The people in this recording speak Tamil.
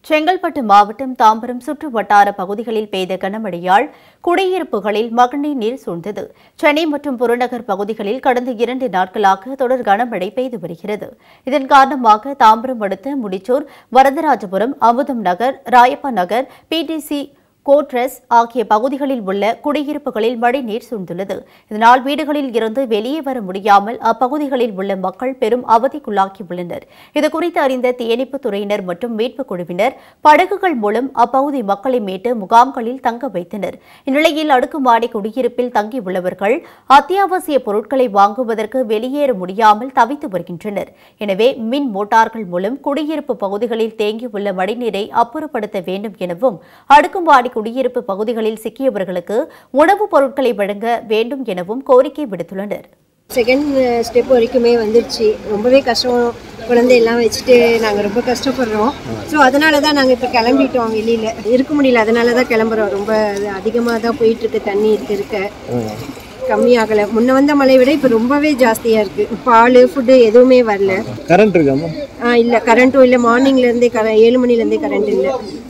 செங்கல்பட்டு மாவட்டம் தாம்பரம் சுற்று வட்டார பகுதிகளில் பெய்த கனமழையால் குடியிருப்புகளில் மழைநீர் நீர் சூழ்ந்தது சென்னை மற்றும் புறநகர் பகுதிகளில் கடந்த இரண்டு நாட்களாக தொடர் கனமழை பெய்து வருகிறது இதன் காரணமாக தாம்பரம் அடுத்த முடிச்சூர் வரதராஜபுரம் அமுதம் நகர் ராயப்பா நகர் பிடிசி கோட்ரஸ் ஆகிய பகுதிகளில் உள்ள குடியிருப்புகளில் மழைநீர் சூழ்ந்துள்ளது இதனால் வீடுகளில் இருந்து வெளியே வர முடியாமல் அப்பகுதிகளில் உள்ள மக்கள் பெரும் அவதிக்குள்ளாகியுள்ளனர் இதுகுறித்து அறிந்த தீயணைப்புத் துறையினர் மற்றும் மீட்புக் குழுவினர் படகுகள் மூலம் அப்பகுதி மக்களை மீட்டு முகாம்களில் தங்க வைத்தனர் இந்நிலையில் அடுக்குமாடி குடியிருப்பில் தங்கியுள்ளவர்கள் அத்தியாவசிய பொருட்களை வாங்குவதற்கு வெளியேற முடியாமல் தவித்து வருகின்றனர் எனவே மின் மோட்டார்கள் மூலம் குடியிருப்பு பகுதிகளில் தேங்கியுள்ள மழைநீரை அப்புறப்படுத்த வேண்டும் எனவும் அடுக்குமாடி குடியிருப்பு பகுதிகளில் சிக்கியவர்களுக்கு உணவுப் பொருட்களை வழங்க வேண்டும் எனவும் கோரிக்கை விடுத்துள்ளனர் செகண்ட் ஸ்டெப் வரைக்குமே வந்துருச்சு ரொம்பவே கஷ்டம் குழந்தையெல்லாம் வச்சுட்டு நாங்கள் ரொம்ப கஷ்டப்படுறோம் ஸோ அதனால தான் நாங்கள் இப்போ கிளம்பிட்டோம் வெளியில் இருக்க முடியல அதனால தான் கிளம்புறோம் ரொம்ப அதிகமாக தான் போயிட்டுருக்கு தண்ணி இருக்க இருக்க கம்மியாகலை முன்ன வந்த மழை விட இப்போ ரொம்பவே ஜாஸ்தியாக இருக்குது பால் ஃபுட்டு எதுவுமே வரல கரண்ட் இருக்காமா ஆ இல்லை கரண்ட்டும் இல்லை மார்னிங்லேருந்தே கர ஏழு மணிலேருந்தே கரண்ட் இல்லை